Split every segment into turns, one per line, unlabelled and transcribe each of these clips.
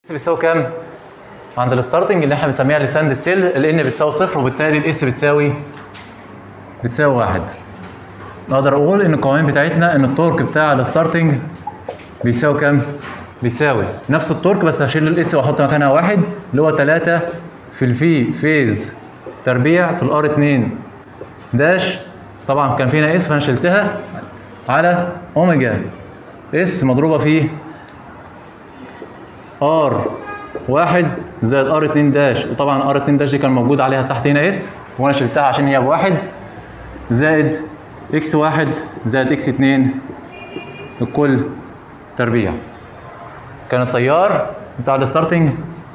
بتساوي كام؟ عند الستارتنج اللي احنا بنسميها الستاند ستيل ال n بتساوي صفر وبالتالي الاس بتساوي بتساوي واحد. اقدر اقول ان القوانين بتاعتنا ان التورك بتاع الستارتنج بيساوي كام؟ بيساوي نفس التورك بس هشيل الاس واحط مكانها واحد اللي هو 3 في الفي فيز تربيع في الار 2 داش طبعا كان فينا اس فانا شلتها على اوميجا اس مضروبه في ار واحد زائد ار 2 داش وطبعا ار 2 داش دي كان موجود عليها تحت هنا اس وانا شلتها عشان هي بواحد زائد اكس واحد زائد اكس 2 الكل تربيع كان التيار بتاع الستارتنج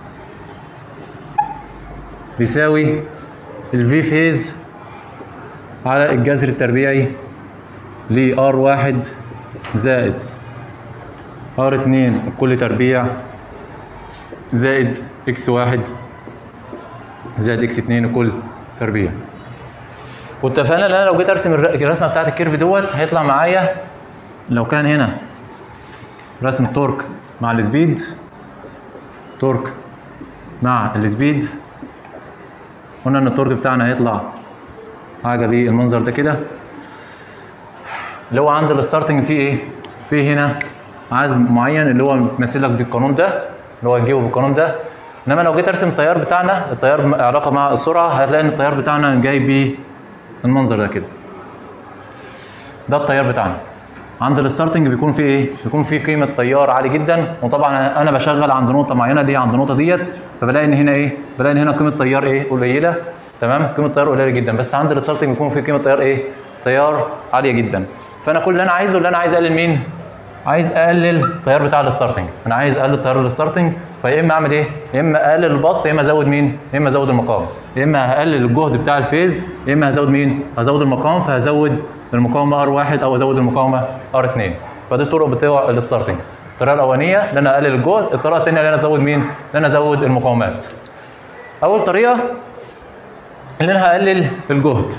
بيساوي الفي فيز على الجذر التربيعي ل ار واحد زائد ار اتنين الكل تربيع زائد اكس واحد زائد اكس اتنين الكل تربيع واتفقنا ان انا لو جيت ارسم الر- الرسمه بتاعت الكيرف دوت هيطلع معايا لو كان هنا رسم التورك مع السبيد تورك مع السبيد قلنا ان التورك بتاعنا هيطلع حاجه بالمنظر ده كده اللي هو عند الستارتنج فيه ايه؟ فيه هنا عزم معين اللي هو متمثل لك بالقانون ده اللي هو هتجيبه بالقانون ده انما لو جيت ارسم التيار بتاعنا التيار م- علاقه مع السرعه هتلاقي ان التيار بتاعنا جاي بالمنظر ده كده ده التيار بتاعنا عند الستارتنج بيكون فيه ايه؟ بيكون فيه قيمه تيار عالي جدا وطبعا انا بشغل عند نقطه معينه دي عند النقطه ديت فبلاقي ان هنا ايه؟ بلاقي ان هنا قيمه تيار ايه؟ قليله تمام؟ قيمه تيار قليله جدا بس عند الستارتنج بيكون فيه قيمه تيار ايه؟ تيار عاليه جدا فانا كل اللي انا عايزه اللي انا عايز اقلل مين؟ عايز اقلل التيار بتاع الستارتنج انا عايز اقلل التيار الستارتنج فيا اما اعمل ايه؟ يا اما اقلل الباص يا اما ازود مين؟ يا اما ازود المقام يا اما هقلل الجهد بتاع الفيز يا اما هزود مين؟ هزود المقام فهزود المقاومه ار واحد او ازود المقاومه ار 2 فدي الطرق بتوع الستارتنج الطريقه الاولانيه ان انا اقلل الجهد الطريقه الثانيه ان انا ازود مين؟ ان انا ازود المقاومات اول طريقه ان انا هقلل الجهد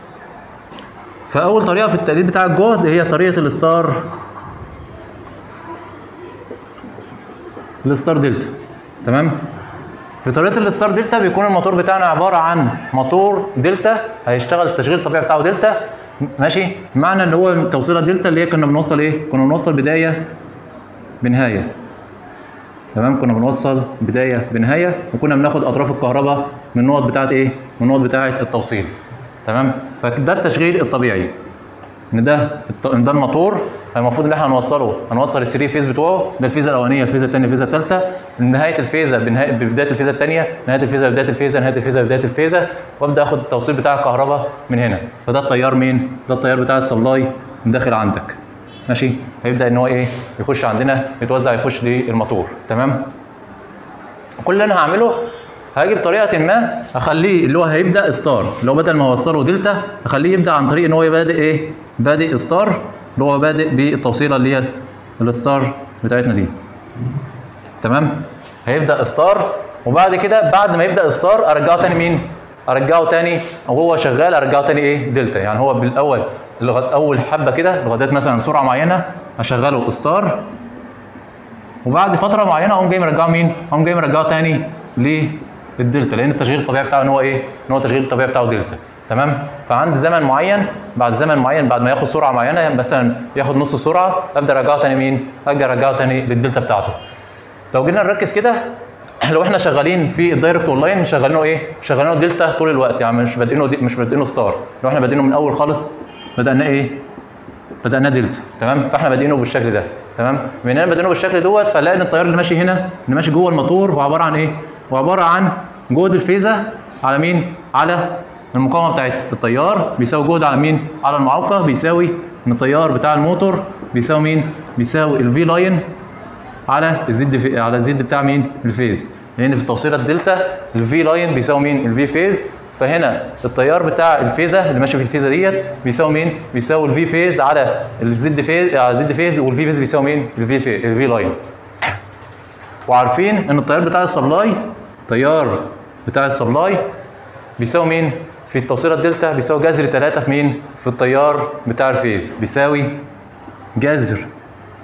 فاول طريقه في التقليل بتاع الجهد هي طريقه الستار الستار دلتا تمام في طريقه الستار دلتا بيكون الموتور بتاعنا عباره عن موتور دلتا هيشتغل التشغيل الطبيعي بتاعه دلتا ماشي معنى اللي هو التوصيله دلتا اللي هي كنا بنوصل ايه كنا بنوصل بدايه بنهايه تمام كنا بنوصل بدايه بنهايه وكنا بناخد اطراف الكهرباء من النقط بتاعه ايه من النقط بتاعه التوصيل تمام فده التشغيل الطبيعي ان ده الط- ان ده الموتور المفروض ان احنا هنوصله هنوصل الثري فيز بتوعه ده الفيزا الاولانيه الفيزا الثانيه الفيزا الثالثه نهايه الفيزا بنهايه ببدايه الفيزا الثانيه نهايه الفيزا ببدايه الفيزا نهايه الفيزا ببدايه الفيزا وابدا اخد التوصيل بتاع الكهرباء من هنا فده التيار مين؟ ده التيار بتاع السبلاي داخل عندك ماشي هيبدا ان هو ايه يخش عندنا يتوزع يخش للموتور تمام كل اللي انا هعمله هاجي بطريقه ما اخليه اللي هو هيبدا ستار اللي هو بدل ما اوصله دلتا اخليه يبدا عن طريق ان هو بادئ ايه بادئ ستار اللي هو بادئ بالتوصيله اللي هي الستار بتاعتنا دي تمام هيبدا ستار وبعد كده بعد ما يبدا ستار ارجعه تاني مين ارجعه تاني وهو شغال ارجعه تاني ايه دلتا يعني هو بالاول لغايه اول حبه كده لغايه مثلا سرعه معينه اشغله ستار وبعد فتره معينه اقوم جاي مرجعه مين؟ اقوم جاي مرجعه تاني للدلتا لان التشغيل الطبيعي بتاعه ان هو ايه؟ ان هو التشغيل الطبيعي بتاعه دلتا تمام؟ فعند زمن معين بعد زمن معين بعد ما ياخد سرعه معينه مثلا ياخد نص السرعه ابدا ارجعه تاني مين؟ ارجع ارجعه تاني للدلتا بتاعته. لو جينا نركز كده لو احنا شغالين في الدايركت اون لاين شغالينه ايه؟ شغالينه دلتا طول الوقت يعني مش بادئينه دي مش بادئينه ستار لو احنا بادئينه من الاول خالص بدانا ايه؟ بدأنا دلتا تمام فاحنا بادئينه بالشكل ده تمام بما اننا بادئينه بالشكل دوت فنلاقي ان التيار اللي ماشي هنا اللي ماشي جوه الموتور هو عباره عن ايه؟ هو عباره عن جهد الفيزا على مين؟ على المقاومه بتاعتها التيار بيساوي جهد على مين؟ على المعوقه بيساوي ان التيار بتاع الموتور بيساوي مين؟ بيساوي الفي لاين على الزد في على الزد بتاع مين؟ الفيز لان في التوصيله الدلتا الفي لاين بيساوي مين؟ الفي فيز فهنا التيار بتاع الفيزا اللي ماشي في الفيزا ديت بيساوي مين؟ بيساوي الفي فيز على الزد فيز على الزد فيز والفي فيز بيساوي مين؟ الفي في الفي لاين. وعارفين ان التيار بتاع السبلاي التيار بتاع السبلاي بيساوي مين؟ في التوصيله الدلتا بيساوي جذر 3 في مين؟ في التيار بتاع الفيز بيساوي جذر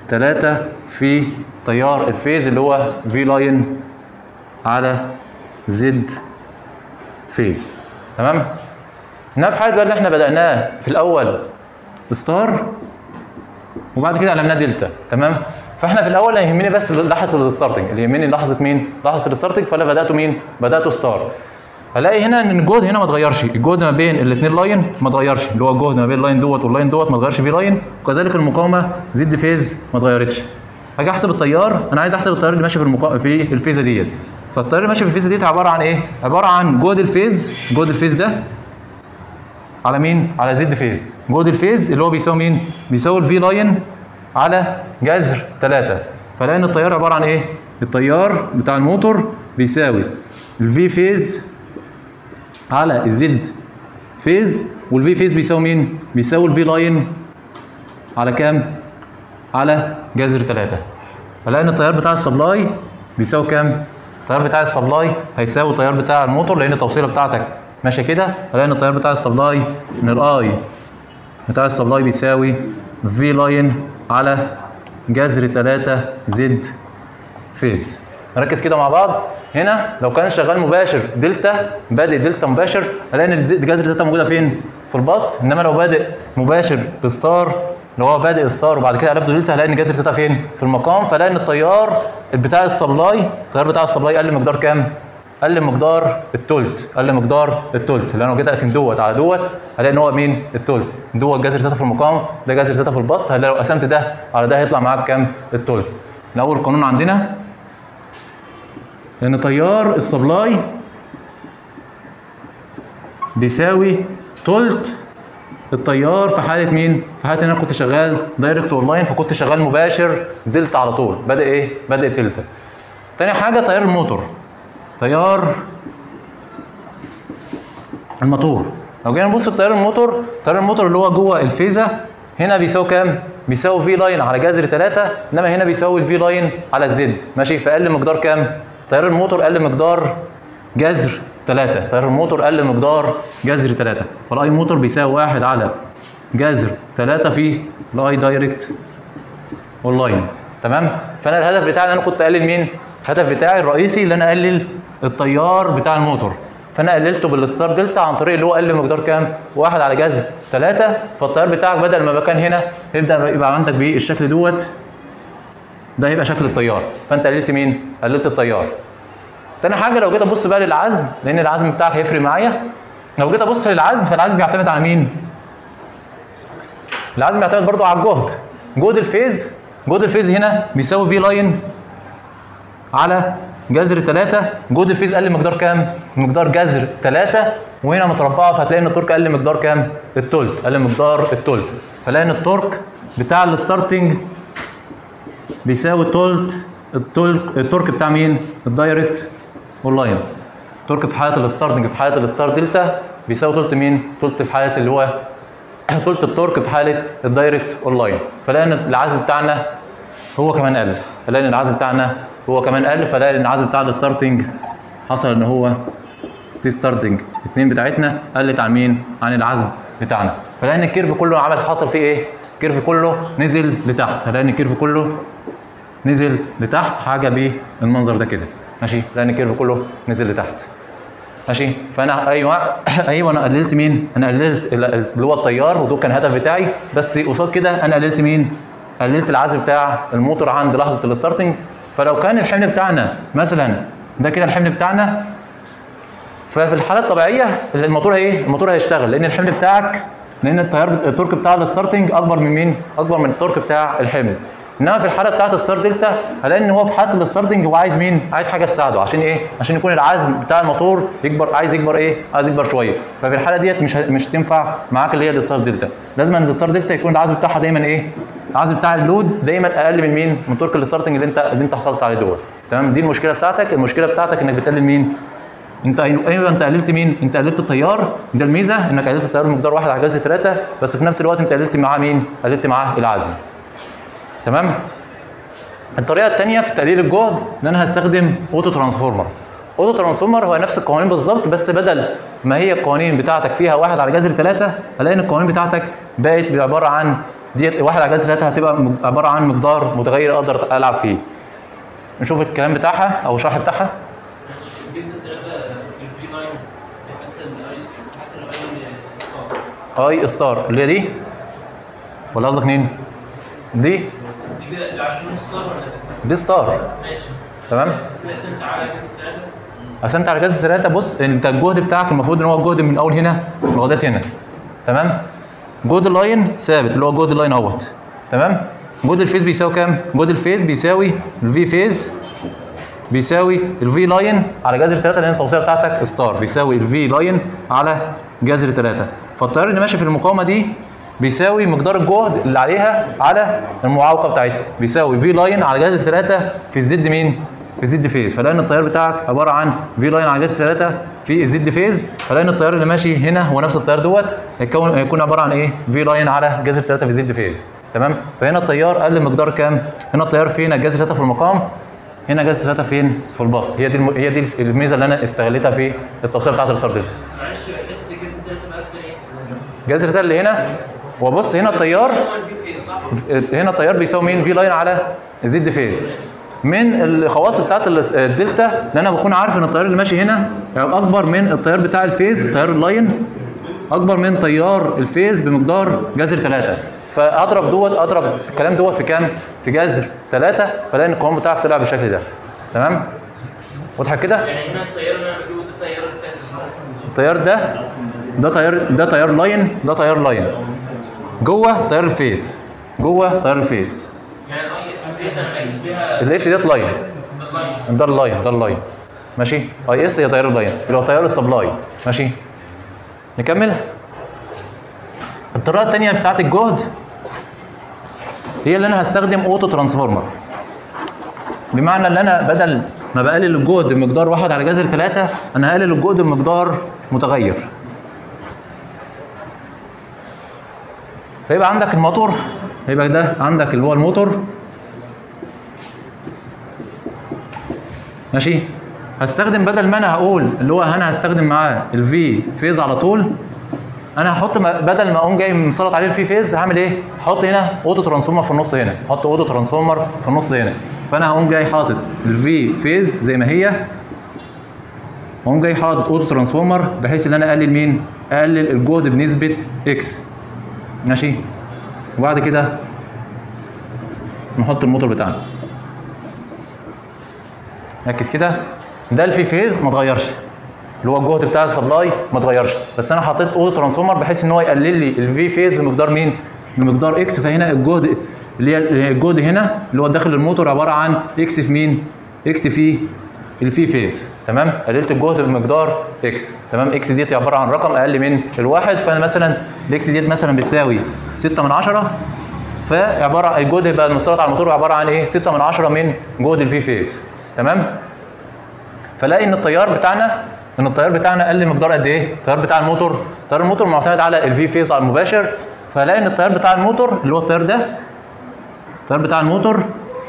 3 في تيار الفيز اللي هو في لاين على زد فيز تمام انما في حاله بقى اللي احنا بدأناه في الأول ستار وبعد كده قلبناه دلتا تمام فاحنا في الاول يهمني بس لحظه الستارتنج اللي يهمني لحظه مين؟ لحظه الستارتنج فانا بداته مين؟ بداته ستار هلاقي هنا ان الجهد هنا ما اتغيرش الجهد ما بين الاثنين لاين ما اتغيرش اللي هو الجهد ما بين اللاين دوت واللاين دوت ما اتغيرش في لاين وكذلك المقاومه زد فيز ما اتغيرتش هاجي احسب التيار انا عايز احسب التيار اللي ماشي في المقا... في الفيزه ديت فالتيار اللي ماشي في الفيزه ديت عباره عن ايه؟ عباره عن جهد الفيز جهد الفيز ده على مين؟ على زد فيز جهد الفيز اللي هو بيساوي مين؟ بيساوي الفي لاين على جذر 3 فلاقي ان التيار عباره عن ايه؟ التيار بتاع الموتور بيساوي الفي فيز على الزد فيز والفي فيز بيساوي مين؟ بيساوي الفي لاين على كام؟ على جذر 3 فلاقي ان التيار بتاع السبلاي بيساوي كام؟ التيار بتاع السبلاي هيساوي التيار بتاع الموتور لان التوصيله بتاعتك ماشيه كده فلاقي ان التيار بتاع السبلاي ان الاي بتاع السبلاي بيساوي في لاين على جذر 3 زد فيز نركز كده مع بعض هنا لو كان شغال مباشر دلتا بادئ دلتا مباشر هلاقي ان جذر دلتا موجوده فين؟ في الباص انما لو بادئ مباشر بستار اللي هو بادئ ستار وبعد كده قلبته دلتا هلاقي ان جذر دلتا فين؟ في المقام فلاقي ان التيار بتاع السبلاي التيار بتاع السبلاي قل مقدار كام؟ قل مقدار التلت قل مقدار التلت لان لو جيت اقسم دوت على دوت هلاقي ان هو مين؟ التلت دوت جذر دلتا في المقام ده جذر دلتا في الباص هلاقي لو قسمت ده على ده هيطلع معاك كام؟ التلت الاول قانون عندنا لان تيار السبلاي بيساوي تلت التيار في حاله مين؟ في حاله ان انا كنت شغال دايركت اونلاين فكنت شغال مباشر دلتا على طول بادئ ايه؟ بادئ دلتا. تاني حاجه تيار الموتور تيار الموتور لو جينا نبص لتيار الموتور تيار الموتور اللي هو جوه الفيزا هنا بيساوي كام؟ بيساوي في لاين على جذر 3 انما هنا بيساوي الفي لاين على الزد ماشي فقل مقدار كام؟ تيار الموتور قل مقدار جذر 3 تيار الموتور قل مقدار جذر 3 فالاي موتور بيساوي 1 على جذر 3 في الاي دايركت اونلاين تمام فانا الهدف بتاعي ان انا كنت اقلل مين الهدف بتاعي الرئيسي ان انا اقلل التيار بتاع الموتور فانا قللته بالستار دلتا عن طريق اللي هو قل مقدار كام 1 على جذر 3 فالتيار بتاعك بدل ما كان هنا يبدا يبقى عندك بالشكل دوت ده هيبقى شكل التيار فانت قللت مين قللت التيار تاني حاجه لو جيت ابص بقى للعزم لان العزم بتاعك هيفرق معايا لو جيت ابص للعزم فالعزم بيعتمد على مين العزم بيعتمد برضو على الجهد جهد الفيز جهد الفيز هنا بيساوي في لاين على جذر 3 جهد الفيز قل مقدار كام مقدار جذر 3 وهنا متربعه فهتلاقي ان التورك قل مقدار كام التلت قل مقدار التلت فلاقي ان التورك بتاع الستارتنج بيساوي التلت التورك التورك بتاع مين الدايركت اونلاين التورك في حاله الستارتنج في حاله الستار دلتا بيساوي تلت مين تلت في حاله اللي هو تلت التورك في حاله الدايركت اونلاين فلاقي ان العزم بتاعنا هو كمان قل فلاقي ان العزم بتاعنا هو كمان قل فلاقي ان العزم بتاع الستارتنج حصل ان هو تي ستارتنج اتنين بتاعتنا قلت عن مين عن العزم بتاعنا فلاقي ان الكيرف كله عمل حصل فيه ايه الكيرف كله نزل لتحت هلاقي ان الكيرف كله نزل لتحت حاجه بالمنظر ده كده ماشي لان الكيرف كله نزل لتحت ماشي فانا ايوه ايوه انا قللت مين انا قللت اللي هو التيار ودول كان الهدف بتاعي بس قصاد كده انا قللت مين قللت العزم بتاع الموتور عند لحظه الستارتنج فلو كان الحمل بتاعنا مثلا ده كده الحمل بتاعنا ففي الحاله الطبيعيه الموتور ايه الموتور هيشتغل لان الحمل بتاعك لان التيار التورك بتاع الستارتنج اكبر من مين اكبر من التورك بتاع الحمل انما في الحاله بتاعت الستار دلتا هلاقي ان هو في حاله الستارتنج هو عايز مين؟ عايز حاجه تساعده عشان ايه؟ عشان يكون العزم بتاع الموتور يكبر عايز يكبر ايه؟ عايز يكبر شويه ففي الحاله ديت مش مش هتنفع معاك اللي هي الستار دلتا لازم الستار دلتا يكون العزم بتاعها دايما ايه؟ العزم بتاع اللود دايما اقل من مين؟ من تورك الستارتنج اللي انت اللي انت حصلت عليه دوت تمام دي المشكله بتاعتك المشكله بتاعتك انك بتقلل مين؟ انت ايوه انت قللت مين؟ انت قللت التيار ده الميزه انك قللت التيار بمقدار واحد على جذر ثلاثه بس في نفس الوقت انت قللت معاه مين؟ قللت معاه العزم تمام؟ الطريقه الثانيه في تقليل الجهد ان انا هستخدم اوتو ترانسفورمر اوتو ترانسفورمر هو نفس القوانين بالظبط بس بدل ما هي القوانين بتاعتك فيها واحد على جذر ثلاثة هلاقي ان القوانين بتاعتك بقت عباره عن ديت واحد على جذر ثلاثه هتبقى مج- عباره عن مقدار متغير اقدر العب فيه نشوف الكلام بتاعها او الشرح بتاعها
جزء ثلاثة الفي لاين حتى الايس حتى الاي
اي ستار اللي هي دي ولا قصدك مين؟ دي
دي كده ال 20 ستار ولا ده؟
دي ستار
ماشي
تمام
كده قسمت على جزء ثلاثة
قسمت على جذر ثلاثة بص انت الجهد بتاعك المفروض ان هو الجهد من اول هنا لغايه هنا تمام جهد اللاين ثابت اللي هو جهد اللاين اهوت تمام جهد الفيز بيساوي كام جهد الفيز بيساوي الفي فيز بيساوي الفي لاين على جذر 3 لان التوصيله بتاعتك ستار بيساوي الفي لاين على جذر 3 فالتيار اللي ماشي في المقاومه دي بيساوي مقدار الجهد اللي عليها على المعوقه بتاعتها بيساوي في لاين على جذر 3 في الزد مين في الزد فيز فلان التيار بتاعك عباره عن في لاين على جذر 3 في الزد فيز فلان التيار اللي ماشي هنا هو نفس التيار دوت يكون يكون عباره عن ايه في لاين على جذر 3 في الزد فيز تمام فهنا التيار قل مقدار كام هنا التيار فين الجذر 3 في المقام هنا جذر 3 فين في البسط هي دي الم... هي دي الميزه اللي انا استغلتها في التوصيله بتاعت الستار دلتا
معلش حتة الجزء ثلاثة بقى بتاع ايه؟
جذر 3 اللي هنا وبص هنا التيار
هو الفي فيز صح؟
هنا التيار بيساوي مين في لاين على الزد فيز من الخواص بتاعت ال- الدلتا اللي انا بكون عارف ان التيار اللي ماشي هنا يعني اكبر من التيار بتاع الفيز تيار اللاين اكبر من تيار الفيز بمقدار جذر 3 فاضرب دوت اضرب الكلام دوت في كام في جذر 3 فلاقي ان القوام بتاعك طلع بالشكل ده تمام واضحه كده
يعني هنا التيار اللي انا بجيبه ده تيار الفاس صح؟
التيار ده ده تيار ده تيار لاين ده تيار لاين جوه تيار الفيس جوه تيار الفيس
يعني الاي اس ديت انا بقيس بيها
الاس ديت لاين
اللاين
ده اللاين ده اللاين ماشي اي اس هي تيار اللاين اللي هو تيار السبلاي ماشي نكمل الطريقه الثانيه بتاعت الجهد هي اللي انا هستخدم اوتو ترانسفورمر بمعنى ان انا بدل ما بقلل الجهد بمقدار واحد على جذر ثلاثة انا هقلل الجهد بمقدار متغير فيبقى عندك الموتور يبقى ده عندك اللي هو الموتور ماشي هستخدم بدل ما انا هقول اللي هو انا هستخدم معاه الفي فيز على طول انا هحط م- بدل ما اقوم جاي مسلط عليه الفي فيز هعمل ايه؟ هحط هنا اوتو ترانسفورمر في النص هنا، احط اوتو ترانسفورمر في النص هنا، فانا هقوم جاي حاطط الفي فيز زي ما هي واقوم جاي حاطط اوتو ترانسفورمر بحيث ان انا اقلل مين؟ اقلل الجهد بنسبه اكس ماشي؟ وبعد كده نحط الموتور بتاعنا ركز كده ده الفي فيز ما اتغيرش اللي هو الجهد بتاع السبلاي ما اتغيرش بس انا حطيت اوتو ترانسفورمر بحيث ان هو يقلل لي الفي فيز بمقدار مين؟ بمقدار اكس فهنا الجهد اللي هي الجهد هنا اللي هو داخل الموتور عباره عن اكس في مين؟ اكس في الفي فيز تمام؟ قللت الجهد بمقدار اكس تمام؟ اكس ديت عباره عن رقم اقل من الواحد فانا مثلا الاكس ديت مثلا بتساوي 6 من 10 فعباره عن الجهد يبقى المسيطر على الموتور عباره عن ايه؟ 6 من 10 من جهد الفي فيز تمام؟ فلاقي ان التيار بتاعنا ان التيار بتاعنا قل مقدار قد ايه؟ التيار بتاع الموتور تيار الموتور معتمد على الفي فيز على المباشر فلاقي ان التيار بتاع الموتور اللي هو التيار ده التيار بتاع الموتور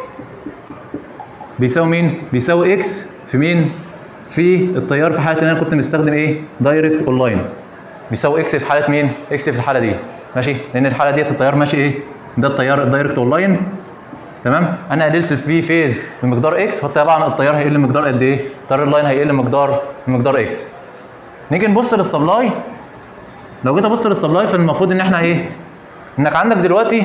بيساوي مين؟ بيساوي اكس في مين؟ في التيار في حاله ان انا كنت مستخدم ايه؟ دايركت اون لاين بيساوي اكس في حاله مين؟ اكس في الحاله دي ماشي؟ لان الحاله ديت التيار ماشي ايه؟ ده التيار الدايركت اون لاين تمام انا قللت الفي فيز بمقدار اكس فطبعا التيار هيقل مقدار قد ايه تيار اللاين هيقل مقدار مقدار اكس نيجي نبص للسبلاي لو جيت ابص للسبلاي فالمفروض ان احنا ايه انك عندك دلوقتي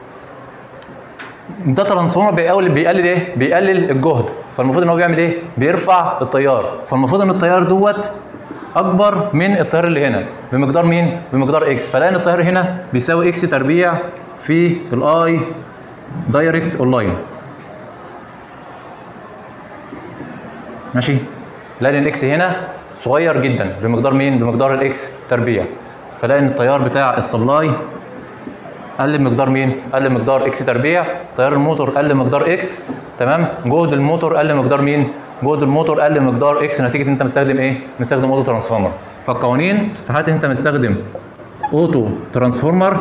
ده ترانسفورمر بيقلل بيقلل ايه بيقلل الجهد فالمفروض ان هو بيعمل ايه بيرفع التيار فالمفروض ان التيار دوت اكبر من التيار اللي هنا بمقدار مين بمقدار اكس فلاقي ان التيار هنا بيساوي اكس تربيع في الاي دايركت اون لاين ماشي لان الاكس هنا صغير جدا بمقدار مين بمقدار الاكس تربيع فلاقي ان التيار بتاع السبلاي قل مقدار مين قل مقدار اكس تربيع تيار الموتور قل مقدار اكس تمام جهد الموتور قل مقدار مين جهد الموتور قل مقدار اكس نتيجه ان انت مستخدم ايه مستخدم اوتو ترانسفورمر فالقوانين في حاله ان انت مستخدم اوتو ترانسفورمر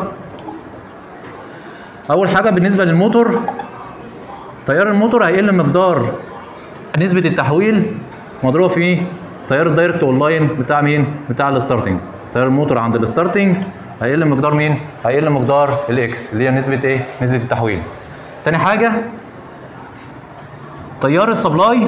اول حاجه بالنسبه للموتور تيار الموتور هيقل مقدار نسبه التحويل مضروبه في تيار الدايركت اون لاين بتاع مين بتاع الستارتنج تيار الموتور عند الستارتنج هيقل مقدار مين هيقل مقدار الاكس اللي هي نسبه ايه نسبه التحويل تاني حاجه تيار السبلاي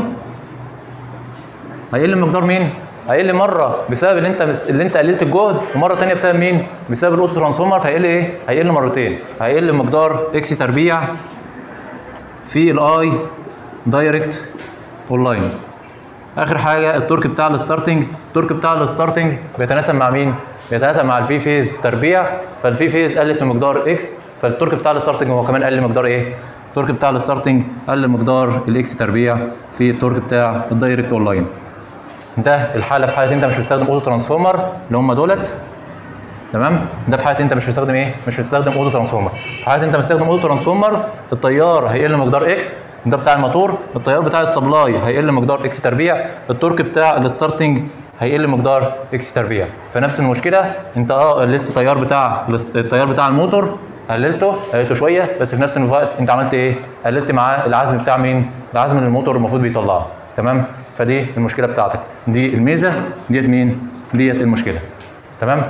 هيقل مقدار مين هيقل مره بسبب اللي انت مس... اللي انت قللت الجهد ومره تانية بسبب مين بسبب الاوتو ترانسفورمر فهيقل ايه هيقل مرتين هيقل مقدار اكس تربيع في الاي دايركت اونلاين اخر حاجه التورك بتاع الستارتنج التورك بتاع الستارتنج بيتناسب مع مين بيتناسب مع الفي فيز تربيع فالفي فيز قلت من مقدار اكس فالتورك بتاع الستارتنج هو كمان قل مقدار ايه التورك بتاع الستارتنج قل مقدار الاكس تربيع في التورك بتاع الدايركت اونلاين ده الحاله في حاله انت مش بتستخدم اوتو ترانسفورمر اللي هم دولت تمام ده في حاله انت مش بتستخدم ايه مش بتستخدم اوتو ترانسفورمر في حاله انت مستخدم اوتو ترانسفورمر التيار هيقل مقدار اكس ده بتاع الموتور التيار بتاع السبلاي هيقل مقدار اكس تربيع التورك بتاع الستارتنج هيقل مقدار اكس تربيع فنفس المشكله انت اه قللت التيار بتاع التيار بتاع الموتور قللته قللته شويه بس في نفس الوقت انت عملت ايه قللت معاه العزم بتاع مين العزم اللي الموتور المفروض بيطلعه تمام فدي المشكله بتاعتك دي الميزه ديت مين ديت المشكله تمام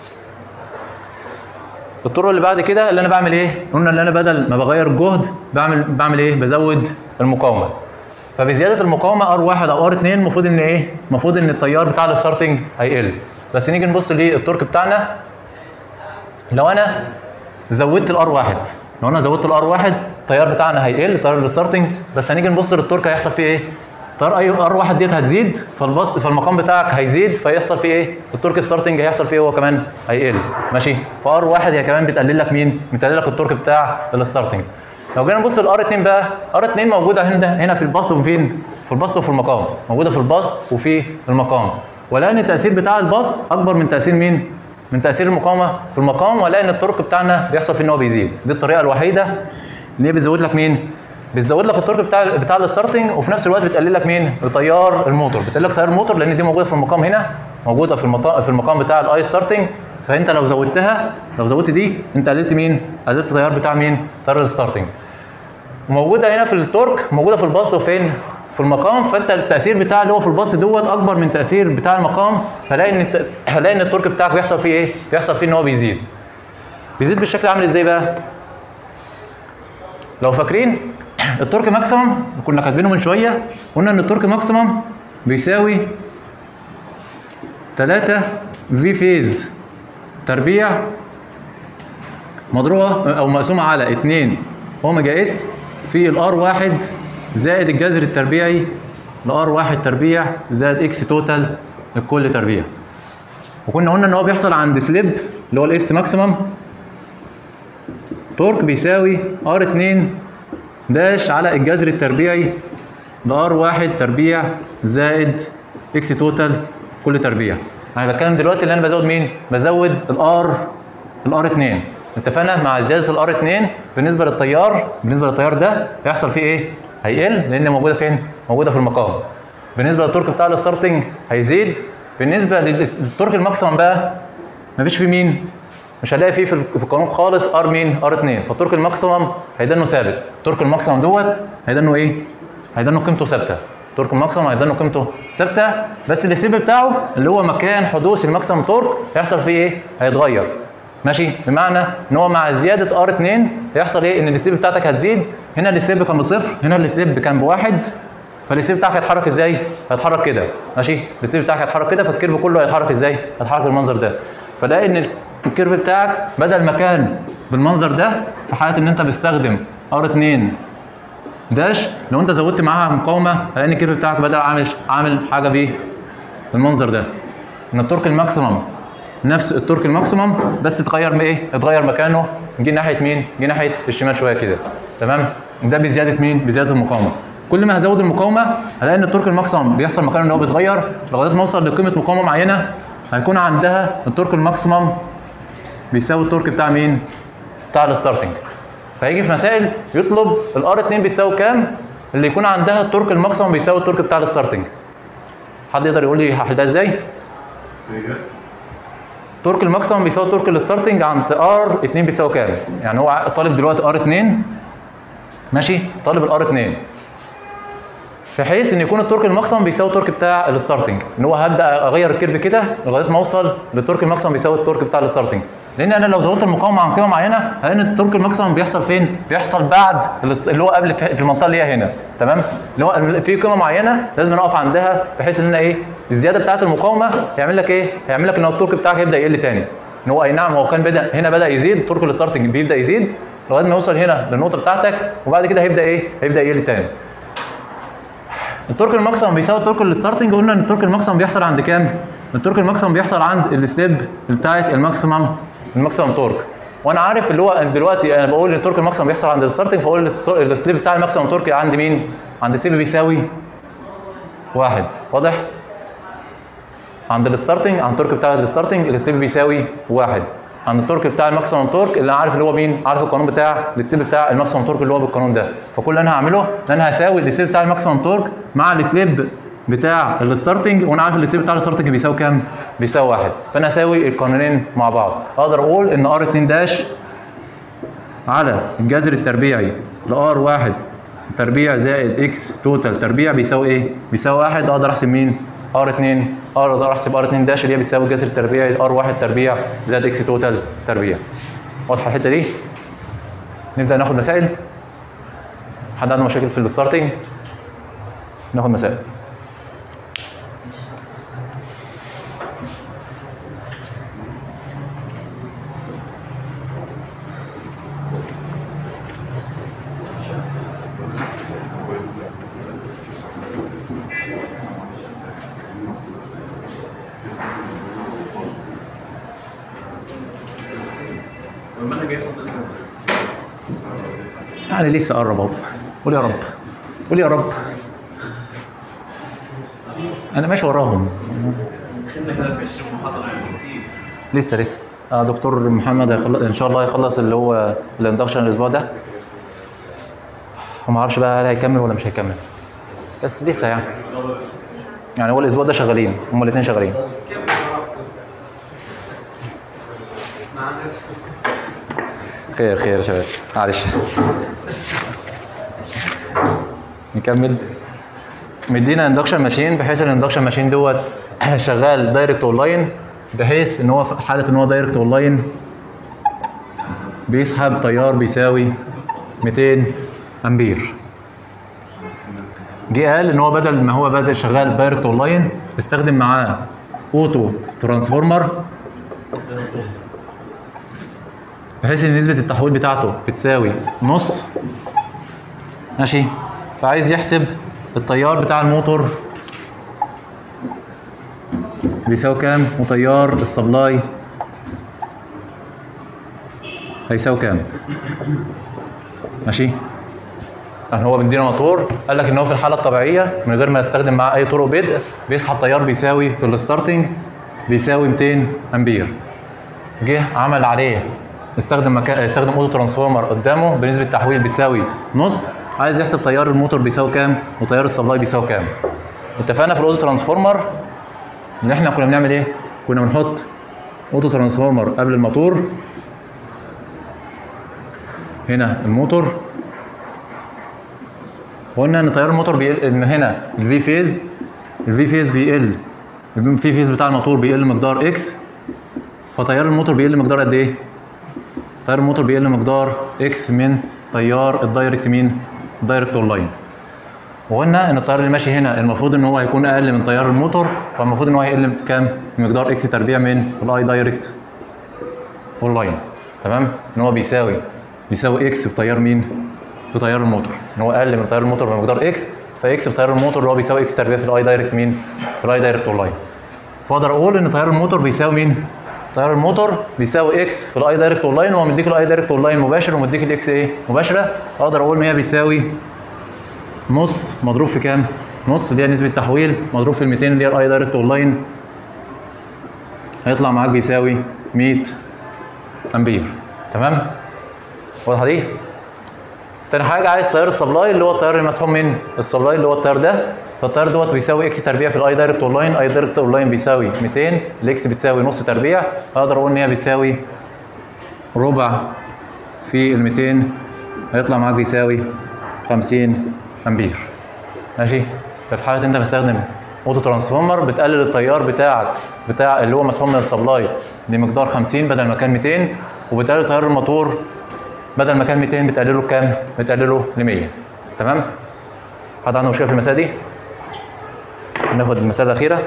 الطرق اللي بعد كده اللي انا بعمل ايه قلنا اللي انا بدل ما بغير الجهد بعمل بعمل ايه بزود المقاومه فبزياده المقاومه ار 1 او ار 2 المفروض ان ايه المفروض ان التيار بتاع الستارتنج هيقل بس نيجي نبص للتورك بتاعنا لو انا زودت الار 1 لو انا زودت الار 1 التيار بتاعنا هيقل تيار الستارتنج بس هنيجي نبص للتورك هيحصل فيه ايه تيار اي ار 1 ديت هتزيد فالبسط فالمقام بتاعك هيزيد فيحصل فيه ايه التورك ستارتنج هيحصل فيه هو كمان هيقل ماشي فار 1 هي كمان بتقلل لك مين بتقلل لك التورك بتاع الستارتنج لو جينا نبص للار 2 بقى ار 2 موجوده هنا هنا في البسط وفين في البسط وفي المقام موجوده في البسط وفي المقام ولان التاثير بتاع البسط اكبر من تاثير مين من تاثير المقاومه في المقام ولان التورك بتاعنا بيحصل فيه ان هو بيزيد دي الطريقه الوحيده اللي هي بتزود لك مين بتزود لك التورك بتاع بتاع الستارتنج وفي نفس الوقت بتقلل لك مين تيار الموتور بتقلل لك تيار الموتور لان دي موجوده في المقام هنا موجوده في المطا... في المقام بتاع الاي ستارتنج فانت لو زودتها لو زودت دي انت قللت مين قللت التيار بتاع مين تيار الستارتنج وموجوده هنا في التورك موجوده في الباص وفين في المقام فانت التاثير بتاع اللي هو في الباص دوت اكبر من تاثير بتاع المقام فلاقي ان الت... هلاقي ان التورك بتاعك بيحصل فيه ايه بيحصل فيه ان هو بيزيد بيزيد بالشكل عامل ازاي بقى لو فاكرين التورك ماكسيمم كنا كاتبينه من شويه قلنا ان التورك ماكسيمم بيساوي 3 في فيز تربيع مضروبه او مقسومه على 2 اوميجا اس في الار 1 زائد الجذر التربيعي لار 1 تربيع زائد اكس توتال الكل تربيع وكنا قلنا ان هو بيحصل عند سليب اللي هو الاس ماكسيمم تورك بيساوي ار 2 داش على الجذر التربيعي لار 1 تربيع زائد اكس توتال كل تربيع انا بتكلم دلوقتي اللي انا بزود مين بزود الار الار 2 اتفقنا مع زياده الار 2 بالنسبه للتيار بالنسبه للتيار ده هيحصل فيه ايه هيقل لان موجوده فين موجوده في المقام بالنسبه للتورك بتاع الستارتنج هيزيد بالنسبه للتورك الماكسيمم بقى مفيش فيه مين مش هلاقي فيه في القانون خالص ار مين ار 2 فالتورك الماكسيمم هيدنه ثابت التورك الماكسيمم دوت هيدنه ايه هيدنه قيمته ثابته التورك الماكسيمم هيدنه قيمته ثابته بس السيب بتاعه اللي هو مكان حدوث الماكسيمم تورك هيحصل فيه ايه هيتغير ماشي بمعنى ان هو مع زياده ار 2 هيحصل ايه ان السليب بتاعتك هتزيد هنا السليب كان بصفر هنا السليب كان بواحد فالسليب بتاعك هيتحرك ازاي؟ هيتحرك كده ماشي السليب بتاعك هيتحرك كده فالكيرف كله هيتحرك ازاي؟ هيتحرك بالمنظر ده فلاقي ان الكيرف بتاعك بدل ما كان بالمنظر ده في حاله ان انت بتستخدم ار 2 داش لو انت زودت معاها مقاومه هلاقي ان الكيرف بتاعك بدا عامل عامل حاجه بيه بالمنظر ده ان التورك الماكسيمم نفس التورك الماكسيمم بس اتغير ايه؟ اتغير مكانه جه ناحيه مين؟ جه ناحيه الشمال شويه كده تمام؟ ده بزياده مين؟ بزياده المقاومه كل ما هزود المقاومه هلاقي ان التورك الماكسيمم بيحصل مكانه ان هو بيتغير لغايه ما اوصل لقيمه مقاومه معينه هيكون عندها التورك الماكسيمم بيساوي التورك بتاع مين؟ بتاع الستارتنج فهيجي في مسائل يطلب الار 2 بتساوي كام؟ اللي يكون عندها التورك الماكسيمم بيساوي التورك بتاع الستارتنج حد يقدر يقول لي هحلها ازاي؟ تورك الماكسيمم بيساوي تورك الستارتنج عند ار 2 بيساوي كام؟ يعني هو طالب دلوقتي ار 2 ماشي طالب الار 2 في حيث ان يكون التورك الماكسيمم بيساوي التورك بتاع الستارتنج ان هو هبدا اغير الكيرف كده لغايه ما اوصل للتورك الماكسيمم بيساوي التورك بتاع الستارتنج لان انا لو زودت المقاومه عن قيمه معينه هلاقي ان التورك الماكسيمم بيحصل فين؟ بيحصل بعد الاست- اللي هو قبل في في المنطقه اللي هي هنا تمام؟ اللي هو في قيمه معينه لازم نقف عندها بحيث ان انا ايه؟ الزياده بتاعه المقاومه هيعمل لك ايه؟ هيعمل لك ان هو التورك بتاعك هيبدا يقل تاني ان هو اي نعم هو كان بدا هنا بدا يزيد تورك الستارتنج بيبدا يزيد لغايه ما يوصل هنا للنقطه بتاعتك وبعد كده هيبدا ايه؟ هيبدا يقل تاني التورك الماكسيمم بيساوي التورك الستارتنج قلنا ان التورك الماكسيمم بيحصل عند كام؟ التورك الماكسيمم بيحصل عند الستيب بتاعت الماكسيمم الماكسيمم تورك وانا عارف اللي هو دلوقتي انا بقول ان التورك الماكسيمم بيحصل عند الستارتنج فاقول التور- السليب بتاع الماكسيمم تورك عند مين؟ عند السليب بيساوي واحد واضح؟ عند الستارتنج عند التورك بتاع الستارتنج السليب بيساوي واحد عند التورك بتاع الماكسيمم تورك اللي انا عارف اللي هو مين؟ عارف القانون بتاع السليب بتاع الماكسيمم تورك اللي هو بالقانون ده فكل اللي انا هعمله ان انا هساوي السليب بتاع الماكسيمم تورك مع السليب بتاع الستارتنج وانا عارف السليب بتاع الستارتنج بيساوي كام؟ بيساوي واحد فانا هساوي القانونين مع بعض اقدر اقول ان ار 2 داش على الجذر التربيعي لار واحد تربيع زائد اكس توتال تربيع بيساوي ايه؟ بيساوي واحد اقدر احسب مين؟ ار 2 اقدر احسب ار 2 داش اللي هي بتساوي الجذر التربيعي لار واحد تربيع زائد اكس توتال تربيع. واضحه الحته دي؟ نبدا ناخد مسائل. حد عنده مشاكل في الستارتنج؟ ناخد مسائل.
والمنهج هيخلص امتى؟
يعني لسه قرب اهو. قول يا رب. قول يا رب. انا ماشي وراهم.
دخلنا كده في 20 محاضره يعني كتير
لسه لسه آه دكتور محمد هيخلص ان شاء الله هيخلص اللي هو الاندكشن الاسبوع ده وما اعرفش بقى هل هيكمل ولا مش هيكمل بس لسه يعني يعني هو الاسبوع ده شغالين هما الاثنين شغالين
مع نفسه
خير خير يا شباب معلش نكمل مدينا اندكشن ماشين بحيث الاندكشن ماشين دوت شغال دايركت اون لاين بحيث ان هو في حاله ان هو دايركت اون لاين بيسحب تيار بيساوي 200 امبير جه قال ان هو بدل ما هو بدل شغال دايركت اون لاين استخدم معاه اوتو ترانسفورمر بحيث ان نسبة التحويل بتاعته بتساوي نص ماشي فعايز يحسب التيار بتاع الموتور بيساوي كام وتيار السبلاي هيساوي كام ماشي يعني هو مدينا موتور قال لك ان هو في الحاله الطبيعيه من غير ما يستخدم معاه اي طرق بدء بيسحب تيار بيساوي في الستارتنج بيساوي 200 امبير جه عمل عليه استخدم مكان استخدم اوتو ترانسفورمر قدامه بنسبه تحويل بتساوي نص عايز يحسب تيار الموتور بيساوي كام وتيار السبلاي بيساوي كام اتفقنا في الاوتو ترانسفورمر ان احنا كنا بنعمل ايه كنا بنحط اوتو ترانسفورمر قبل الموتور هنا الموتور وقلنا ان تيار الموتور بيقل ان هنا الفي فيز الفي فيز بيقل الفي فيز بتاع الموتور بيقل مقدار اكس فتيار الموتور بيقل مقدار قد ايه؟ تيار الموتور بيقل مقدار اكس من تيار الدايركت مين؟ الدايركت اون لاين. وقلنا ان التيار اللي ماشي هنا المفروض ان هو هيكون اقل من تيار الموتور فالمفروض ان هو هيقل بكام؟ بمقدار اكس تربيع من الاي دايركت اون لاين. تمام؟ ان هو بيساوي بيساوي اكس في تيار مين؟ في تيار الموتور. ان هو اقل من تيار الموتور بمقدار اكس فاكس في تيار الموتور اللي هو بيساوي اكس تربيع في الاي دايركت مين؟ في الاي دايركت اون لاين. فاقدر اقول ان تيار الموتور بيساوي مين؟ تيار الموتور بيساوي اكس في الاي دايركت اون لاين وهو مديك الاي دايركت اون لاين مباشر ومديك الاكس ايه؟ مباشره اقدر اقول ان هي بيساوي نص مضروب في كام؟ نص اللي هي نسبه تحويل مضروب في ال 200 اللي هي الاي دايركت اون لاين هيطلع معاك بيساوي 100 امبير تمام؟ واضحه دي؟ تاني حاجه عايز تيار السبلاي اللي هو التيار اللي مسحوب من السبلاي اللي هو التيار ده فالتيار دوت بيساوي اكس تربيع في الاي دايركت اون لاين اي دايركت اون لاين بيساوي 200 الاكس بتساوي نص تربيع اقدر اقول ان هي بتساوي ربع في ال 200 هيطلع معاك بيساوي 50 امبير ماشي ففي حاله انت مستخدم اوتو ترانسفورمر بتقلل التيار بتاعك بتاع اللي هو مسحوب من السبلاي لمقدار 50 بدل ما كان 200 وبتقلل تيار الموتور بدل ما كان 200 بتقلله لكام؟ بتقلله ل 100 تمام؟ حد عنده مشكله في المساله دي؟ ناخد المساله الاخيره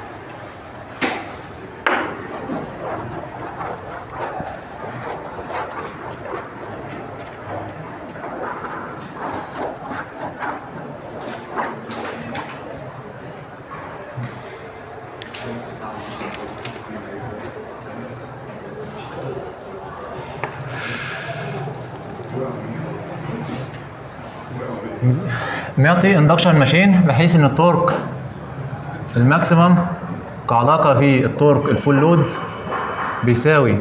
معطي اندكشن ماشين بحيث ان التورك الماكسيمم كعلاقة في التورك الفول لود بيساوي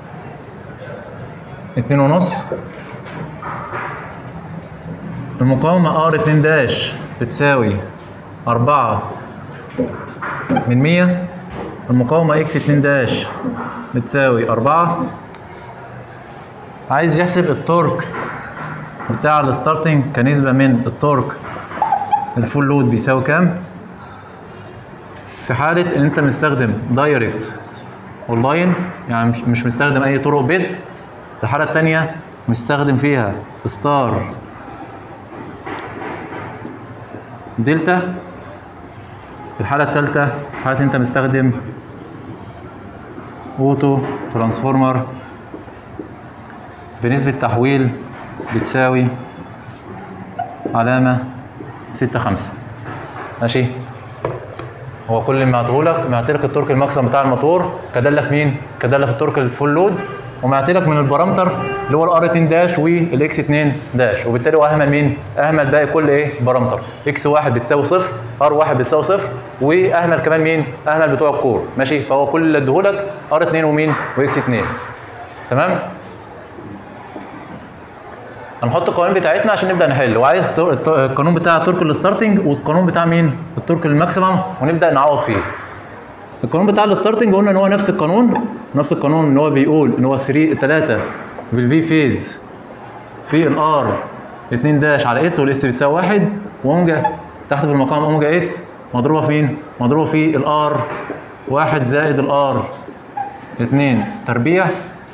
اتنين ونص المقاومة ار اتنين داش بتساوي أربعة من مية المقاومة اكس اتنين داش بتساوي أربعة عايز يحسب التورك بتاع الستارتنج كنسبة من التورك الفول لود بيساوي كام؟ في حالة إن أنت مستخدم دايركت أونلاين يعني مش مش مستخدم أي طرق بدء الحالة التانية مستخدم فيها ستار دلتا الحالة التالتة حالة أنت مستخدم أوتو ترانسفورمر بنسبة تحويل بتساوي علامة ستة خمسة ماشي هو كل اللي معطيهولك معطيلك التورك الماكسيمم بتاع الموتور كدالة في مين؟ كدالة في التورك الفول لود ومعطيلك من البارامتر اللي هو الار 2 داش والاكس 2 داش وبالتالي هو اهمل مين؟ اهمل باقي كل ايه؟ بارامتر اكس 1 بتساوي صفر ار 1 بتساوي صفر واهمل كمان مين؟ اهمل بتوع الكور ماشي فهو كل اللي اديهولك ار 2 ومين؟ واكس 2 تمام؟ هنحط القوانين بتاعتنا عشان نبدا نحل وعايز التو- التو- القانون بتاع تورك الستارتنج والقانون بتاع مين التورك الماكسيمم ونبدا نعوض فيه القانون بتاع الستارتنج قلنا ان هو نفس القانون نفس القانون ان هو بيقول ان هو 3 3 بالفي فيز في الار 2 داش على اس والاس بتساوي 1 واوميجا تحت في المقام اوميجا اس مضروبه فين مضروبه في الار 1 زائد الار 2 تربيع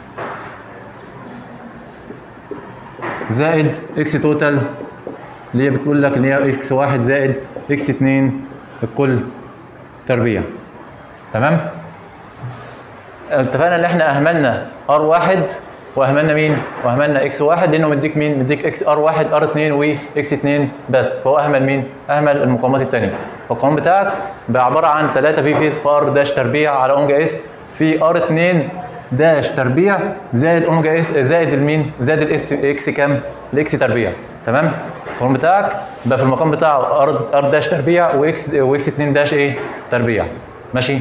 زائد اكس توتال اللي هي بتقول لك ان هي اكس واحد زائد اكس اتنين الكل تربيع تمام اتفقنا ان احنا اهملنا ار واحد واهملنا مين؟ واهملنا اكس واحد لانه مديك مين؟ مديك اكس ار واحد ار اتنين واكس اتنين بس فهو اهمل مين؟ اهمل المقاومات التانية فالقانون بتاعك بقى عباره عن 3 في فيز في ار داش تربيع على اوميجا اس في ار 2 داش تربيع زائد اوميجا اس زائد المين؟ زائد الاس اكس كام؟ الاكس تربيع تمام؟ القانون بتاعك بقى في المقام بتاعه ار ار داش تربيع واكس واكس 2 داش ايه؟ تربيع ماشي؟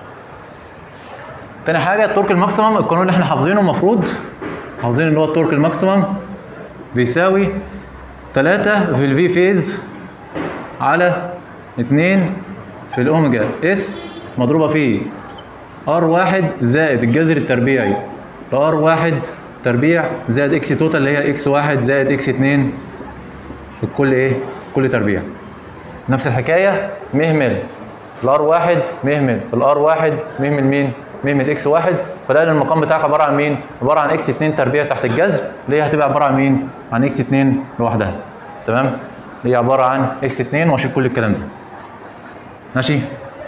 تاني حاجه التورك الماكسيمم القانون اللي احنا حافظينه المفروض حافظين ان هو التورك الماكسيمم بيساوي 3 في الفي فيز على 2 في الاوميجا اس مضروبه في ار واحد زائد الجذر التربيعي ار واحد تربيع زائد اكس توتال اللي هي اكس واحد زائد اكس اتنين الكل ايه؟ كل تربيع نفس الحكايه مهمل الار واحد مهمل الار واحد مهمل مين؟ مهمل اكس واحد فلاقي المقام بتاعك عباره عن مين؟ عباره عن اكس 2 تربيع تحت الجذر اللي هي هتبقى عباره عن مين؟ عن اكس 2 لوحدها تمام؟ اللي هي عباره عن اكس 2 واشيل كل الكلام ده ماشي؟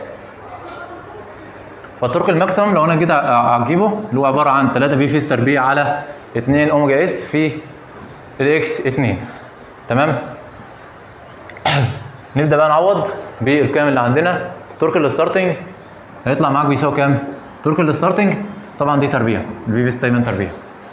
فالتورك الماكسيمم لو انا جيت اجيبه اللي هو عباره عن 3 في فيس تربيع على 2 اوميجا اس في الاكس 2 تمام؟ نبدا بقى نعوض بالقيم اللي عندنا تورك الستارتنج هيطلع معاك بيساوي كام؟ تورك الستارتنج طبعا دي تربيع الفي بيس دايما تربيع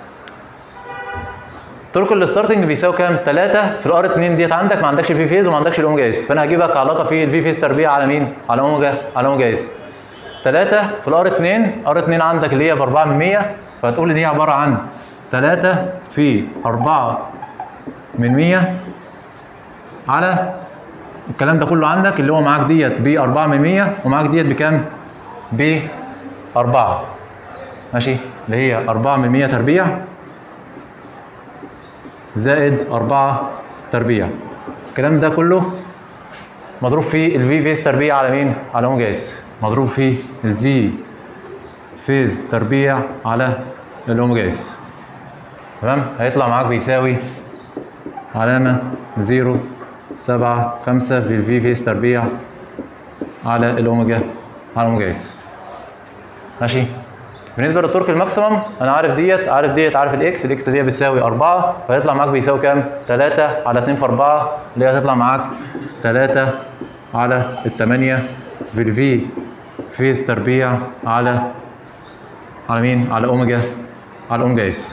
تورك الستارتنج بيساوي كام؟ 3 في الار 2 ديت عندك ما عندكش في فيز وما عندكش الاوميجا اس فانا هجيب لك علاقه في الفي فيز تربيع على مين؟ على اوميجا على اوميجا اس 3 في الار 2 ار 2 عندك اللي هي ب 4 من 100 فهتقول ان هي عباره عن 3 في 4 من 100 على الكلام ده كله عندك اللي هو معاك ديت ب 4 من 100 ومعاك ديت بكام؟ ب 4 ماشي اللي هي 4 من 100 تربيع زائد 4 تربيع الكلام ده كله مضروب في الفي فيز تربيع على مين؟ على اوميجا اس مضروب في الفي فيز تربيع على الاوميجا اس تمام هيطلع معاك بيساوي علامة زيرو سبعة خمسة في الفي فيز تربيع على الاوميجا على الاوميجا اس ماشي بالنسبه للتورك الماكسيمم انا عارف ديت عارف ديت عارف الاكس الاكس اللي هي بتساوي 4 فيطلع معاك بيساوي كام 3 على 2 في 4 اللي هي هتطلع معاك 3 على ال 8 في الفي فيز تربيع على على مين على اوميجا على اوميجا اس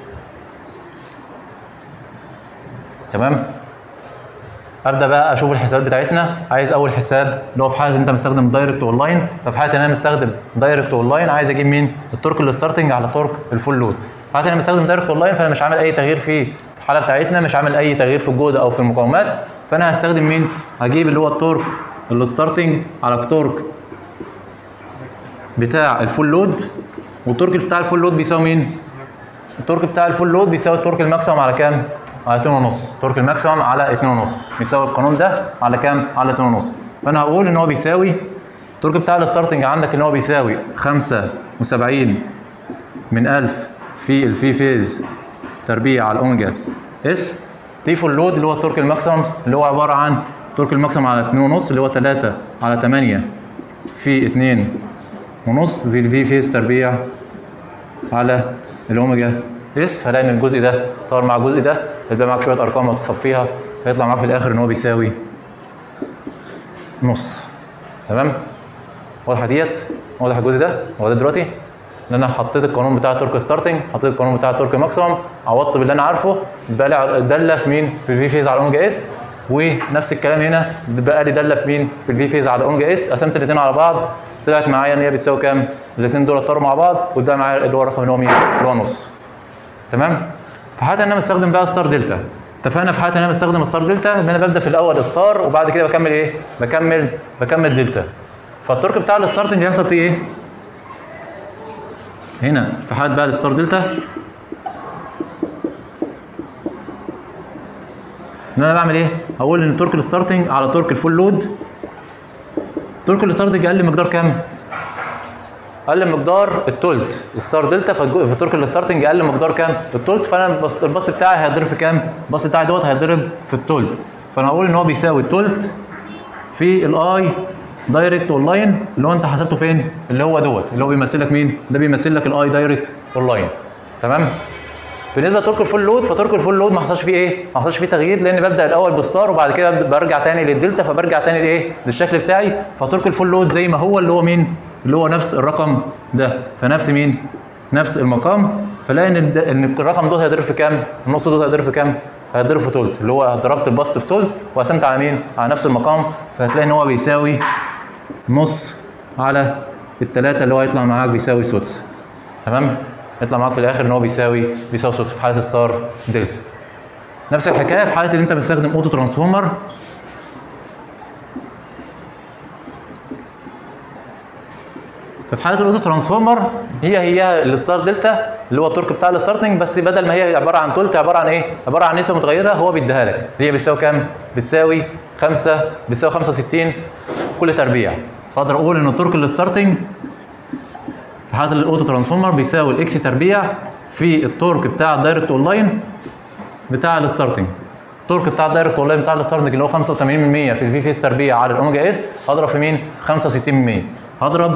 تمام ابدا بقى اشوف الحسابات بتاعتنا عايز اول حساب اللي هو في حاله انت مستخدم دايركت اونلاين ففي حاله ان انا مستخدم دايركت اونلاين عايز اجيب مين التورك الستارتنج على تورك الفول لود في حاله ان انا مستخدم دايركت اونلاين فانا مش عامل اي تغيير في الحاله بتاعتنا مش عامل اي تغيير في الجهد او في المقاومات فانا هستخدم مين هجيب اللي هو التورك الستارتنج على التورك بتاع الفول لود والتورك بتاع الفول لود بيساوي مين التورك بتاع الفول لود بيساوي التورك الماكسيمم على كام على 2 ونص تورك الماكسيمم على 2 ونص بيساوي القانون ده على كام على 2 ونص فانا هقول ان هو بيساوي التورك بتاع الستارتنج عندك ان هو بيساوي 75 من 1000 في الفي فيز تربيع على الاوميجا اس تي فول لود اللي هو التورك الماكسيمم اللي هو عباره عن التورك الماكسيمم على 2 ونص اللي هو 3 على 8 في 2 ونص في الفي فيز تربيع على الاوميجا اس هلاقي ان الجزء ده طار مع الجزء ده هيبقى معاك شويه ارقام وتصفيها هيطلع معاك في الاخر ان هو بيساوي نص تمام واضحه ديت واضح الجزء ده هو ده دلوقتي ان انا حطيت القانون بتاع التورك ستارتنج حطيت القانون بتاع التورك ماكسيمم عوضت باللي انا عارفه بقى لي داله في مين في الفي فيز على الاوميجا اس ونفس الكلام هنا بقى لي داله في مين في الفي فيز على الاوميجا اس قسمت الاثنين على بعض طلعت معايا ان هي بتساوي كام الاثنين دول طاروا مع بعض وده معايا اللي هو الرقم اللي هو مين اللي هو نص تمام في حاله ان انا مستخدم بقى ستار دلتا اتفقنا في حاله ان انا مستخدم ستار دلتا ان انا ببدا في الاول ستار وبعد كده بكمل ايه بكمل بكمل دلتا فالتورك بتاع الستارتنج هيحصل فيه ايه هنا في حاله بقى الستار دلتا ان انا بعمل ايه هقول ان تورك الستارتنج على تورك الفول لود تورك الستارتنج اقل مقدار كام اقل مقدار التولت الستار دلتا فالجو- فالتورك الستارتنج اقل مقدار كام التولت فانا الباص الباص بتاعي هيتضرب في كام الباص بتاعي دوت هيتضرب في التولت فانا هقول ان هو بيساوي التولت في الاي دايركت اونلاين اللي هو انت حسبته فين اللي هو دوت اللي هو بيمثل لك مين ده بيمثل لك الاي دايركت اونلاين تمام بالنسبه لتورك الفول لود فتورك الفول لود ما حصلش فيه ايه؟ ما حصلش فيه تغيير لان ببدا الاول بستار وبعد كده ببدأ- برجع تاني للدلتا فبرجع تاني لايه؟ للشكل بتاعي فتورك الفول لود زي ما هو اللي هو مين؟ اللي هو نفس الرقم ده فنفس مين؟ نفس المقام فلاقي ان الد- ان الرقم ده هيضرب في كام؟ النص ده هيضرب في كام؟ هيضرب في تولت اللي هو ضربت البسط في تولت وقسمت على مين؟ على نفس المقام فهتلاقي ان هو بيساوي نص على التلاتة اللي هو هيطلع معاك بيساوي سدس تمام يطلع معاك في الاخر ان هو بيساوي بيساوي صفر في حاله الستار دلتا نفس الحكايه في حاله ان انت بتستخدم اوتو ترانسفورمر ففي حاله الاوتو ترانسفورمر هي هي الستار دلتا اللي هو التورك بتاع الستارتنج بس بدل ما هي عباره عن تولت عباره عن ايه؟ عباره عن نسبه متغيره هو بيديها لك هي بتساوي كام؟ بتساوي 5 بتساوي 65 كل تربيع فاقدر اقول ان التورك الستارتنج في حاله الاوتو ترانسفورمر بيساوي الاكس تربيع في التورك بتاع الدايركت اونلاين بتاع الستارتنج التورك بتاع الدايركت اونلاين بتاع الستارتنج اللي هو 85% في الفي فيس تربيع على الاوميجا اس هضرب في مين؟ في 65% هضرب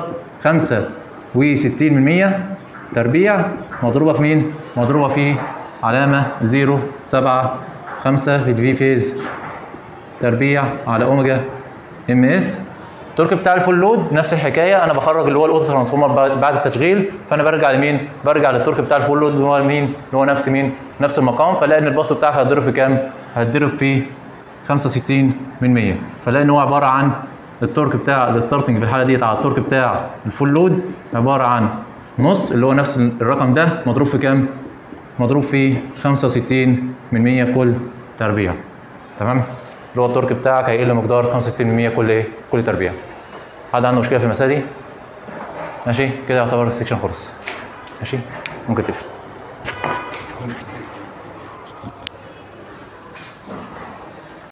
65% تربيع مضروبه في مين؟ مضروبه في علامه 0 7 5 في الفي فيز تربيع على اوميجا ام اس التورك بتاع الفول لود نفس الحكايه انا بخرج اللي هو الاوتو ترانسفورمر بعد بعد التشغيل فانا برجع لمين؟ برجع للتورك بتاع الفول لود اللي هو مين؟ اللي هو نفس مين؟ نفس المقام فلاقي ان الباص بتاعك هيتضرب في كام؟ هيتضرب في 65 من 100 فلاقي ان هو عباره عن التورك بتاع الستارتنج في الحاله ديت على التورك بتاع الفول لود عباره عن نص اللي هو نفس الرقم ده مضروب في كام؟ مضروب في 65 من 100 كل تربيع تمام؟ اللي هو التورك بتاعك هيقل مقدار 65% كل ايه؟ كل تربيع. حد عنده مشكله في المساله دي؟ ماشي كده يعتبر السكشن خلص. ماشي؟ ممكن تقفل.